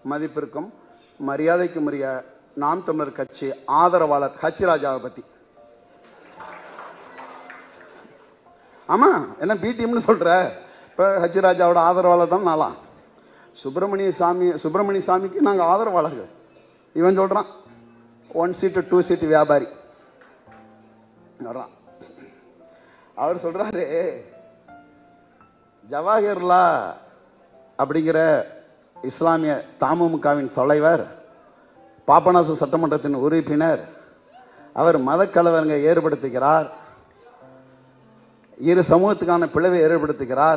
மதிப்பிற்கும் மரியாதைக்கும் உரிய நாம் தமிழர் கட்சி ஆதரவாளர் ஹச் ராஜாவை பத்தி ஆமா என்ன பி டீம்னு சொல்ற இப்ப ஹச் ராஜாவோட ஆதரவாளர் தான் நாளாம் சுப்பிரமணிய சாமி சுப்பிரமணிய சாமிக்கு நாங்க ஆதரவாளர்கள் இவன் சொல்றான் ஒன் சீட்டு டூ சீட்டு வியாபாரி வர்றான் அவர் சொல்றாரு ஜவாஹர்லா அப்படிங்கிற இஸ்லாமிய தமுமுகவின் தலைவர் பாபநாச சட்டமன்றத்தின் உறுப்பினர் அவர் மதக்கலவரங்க ஏற்படுத்துகிறார் இரு சமூகத்துக்கான பிளவை ஏற்படுத்துகிறார்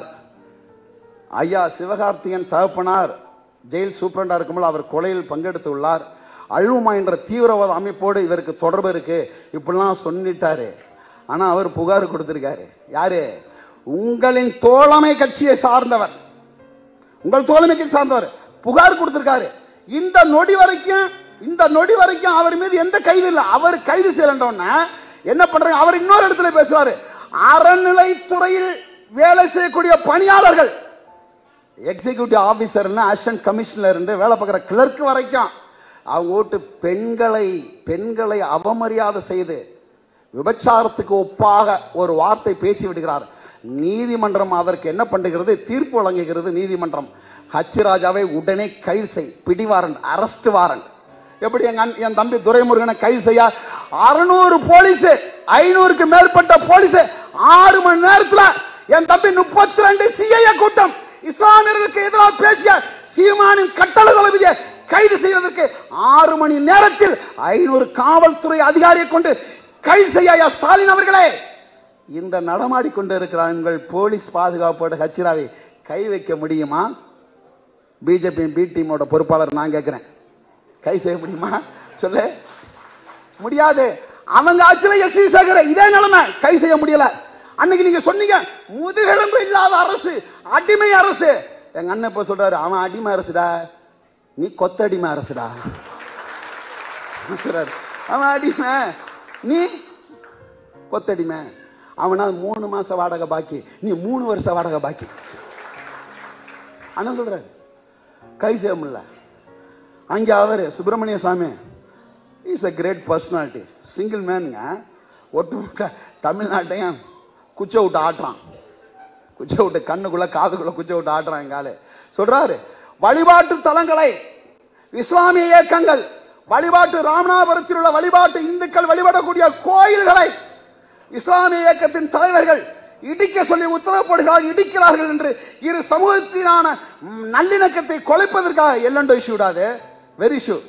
ஐயா சிவகார்த்திகன் தகப்பனார் ஜெயில் சூப்பரண்டா இருக்கும்போது அவர் கொலையில் பங்கெடுத்துள்ளார் அழுவுமா என்ற தீவிரவாத அமைப்போடு இவருக்கு தொடர்பு இருக்கு இப்படிலாம் சொல்லிட்டாரு ஆனா அவர் புகார் கொடுத்திருக்காரு யாரு உங்களின் தோழமை கட்சியை சார்ந்தவர் உங்கள் தோழமை கட்சி சார்ந்தவர் புகார் கொடுத்திருக்காரு இந்த நொடி வரைக்கும் இந்த நொடி வரைக்கும் அவர் மீது எந்த கைது இல்லை அவர் கைது செய்யலன்றோன்னா என்ன பண்றாங்க அவர் இன்னொரு இடத்துல பேசுறாரு அறநிலைத்துறையில் வேலை செய்யக்கூடிய பணியாளர்கள் எக்ஸிகியூட்டிவ் ஆபீசர்னா அசிஸ்டன்ட் கமிஷனர் இருந்து வேலை பார்க்குற கிளர்க் வரைக்கும் அவங்க ஓட்டு பெண்களை பெண்களை அவமரியாதை செய்து விபச்சாரத்துக்கு ஒப்பாக ஒரு வார்த்தை பேசி விடுகிறார் நீதிமன்றம் அதற்கு என்ன பண்ணுகிறது தீர்ப்பு வழங்குகிறது நீதிமன்றம் ஹச் ராஜாவை உடனே கைது செய் பிடிவாரண்ட் அரஸ்ட் வாரண்ட் எப்படி எங்க அண்ணன்- என் தம்பி துரைமுருகனை கைது செய்ய அறுநூறு போலீஸ் ஐநூறுக்கு மேற்பட்ட போலீஸ் ஆறு மணி நேரத்துல என் தம்பி முப்பத்தி ரெண்டு சிஐஏ கூட்டம் இஸ்லாமியர்களுக்கு எதிராக பேசிய சீமானின் கட்டளை தளபதியை கைது செய்வதற்கு ஆறு மணி நேரத்தில் ஐநூறு காவல்துறை அதிகாரியை கொண்டு கைது செய்ய ஐயா ஸ்டாலின் அவர்களே இந்த நடமாடி கொண்டு இருக்கிற உங்கள் போலீஸ் பாதுகாப்போட ஹச்சிராவை கை வைக்க முடியுமா பிஜேபி பி டீமோட பொறுப்பாளர் நான் கேட்கிறேன் கை செய்ய முடியுமா சொல்லு முடியாது அவங்க ஆட்சியில எஸ் சி சேகர இதே நிலைமை கை செய்ய முடியல அன்னைக்கு நீங்க சொன்னீங்க முதுகெலும்பு இல்லாத அரசு அடிமை அரசு எங்க அண்ணன் இப்ப சொல்றாரு அவன் அடிமை அரசுடா நீ கொத்தடிமை அரசுடா சொல்றாரு. அவன் அடிமை நீ கொத்தடிமை அவனா மூணு மாசம் வாடகை பாக்கி நீ மூணு வருஷம் வாடகை பாக்கி அண்ணன் சொல்றாரு கை செய்ய முடியல அங்கே அவர் Subramaniya Swamy is a great personality single மேனுங்க ஒட்டுமொத்த தமிழ்நாட்டையும் குச்சை விட்டு ஆட்டுறான் குச்சை விட்டு கண்ணுக்குள்ள காதுக்குள்ள குச்சை விட்டு ஆட்டுறான் எங்க ஆளு சொல்றாரு வழிபாட்டு தலங்களை இஸ்லாமிய இயக்கங்கள் வழிபாட்டு ராமநாதபுரத்தில் உள்ள வழிபாட்டு இந்துக்கள் வழிபடக்கூடிய கோயில்களை இஸ்லாமிய இயக்கத்தின் தலைவர்கள் இடிக்க சொல்லி உத்தரவுப்படுகிறார்கள் இடிக்கிறார்கள் என்று இரு சமூகத்தினான ம், நல்லிணக்கத்தை குலைப்பதற்காக எல்லண்டோ இஷ்யூ விடாது வெரி இஷ்யூ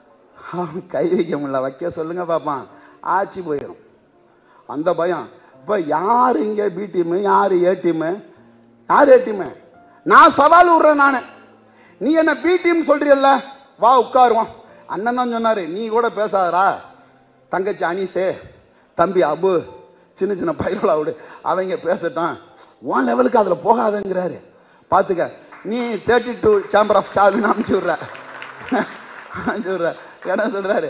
கை வைக்க முடியல வைக்க சொல்லுங்க பாப்பான் ஆட்சி போயிடும் அந்த பயம் இப்ப யார் இங்க பி டீம் யார் ஏ டீம் யார் ஏ டீம் நான் சவால் விடுறேன் நானு நீ என்ன பி டீம் சொல்றியல்ல வா உட்காருவோம் அண்ணன் தான் சொன்னாரு நீ கூட பேசாதடா தங்கச்சி அனீஸு தம்பி அபு சின்ன சின்ன பயிரோல விடு அவங்க பேசட்டும் உன் லெவலுக்கு அதுல போகாதங்கிறாரு பாத்துக்க நீ தேர்ட்டி டூ சேம்பர் ஆஃப் சார்பின்னு அனுப்பிச்சு விடுற அனுப்பிச்சு விடுற என்ன சொல்றாரு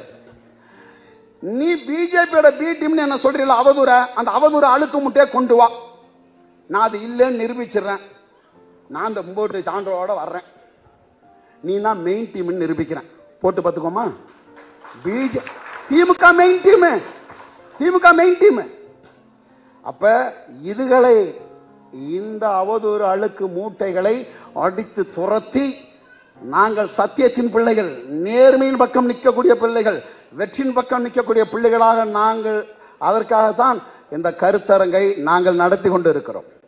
நீ பிஜேபியோட பி டீம்னு என்ன சொல்றீல அவதூற அந்த அவதூற அழுக்கு முட்டையே கொண்டு வா நான் அது இல்லைன்னு நிரூபிச்சிடுறேன் நான் அந்த மும்போட்டு சான்றோட வர்றேன் நீ தான் மெயின் டீம்னு நிரூபிக்கிறேன் போட்டு பார்த்துக்கோமா பிஜே DMK main team DMK main team அப்ப இதுகளை இந்த அவதூறு அழுக்கு மூட்டைகளை அடித்து துரத்தி நாங்கள் சத்தியத்தின் பிள்ளைகள் நேர்மையின் பக்கம் நிற்கக்கூடிய பிள்ளைகள் வெற்றியின் பக்கம் நிற்கக்கூடிய பிள்ளைகளாக நாங்கள் அதற்காகத்தான் இந்த கருத்தரங்கை நாங்கள் நடத்தி கொண்டு இருக்கிறோம்